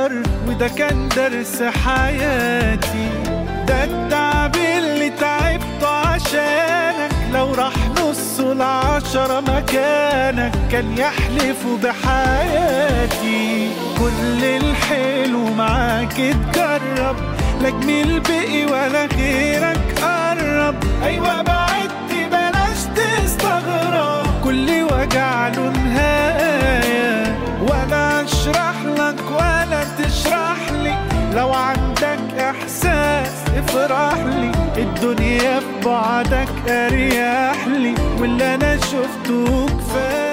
أكتر وده كان درس حياتي ده التعب اللي تعبته عشانك لو راح نص العشرة مكانك كان يحلفوا بحياتي كل الحلو معاك اتجرب لا جميل بقي ولا غيرك قرب أيوة بعدت بلاش تستغرب كل وجع له نهاية ولا أشرح لك ولا تشرح لي لو عندك إحساس افرح لي الدنيا في بعدك أريح لي واللي أنا شفته كفاية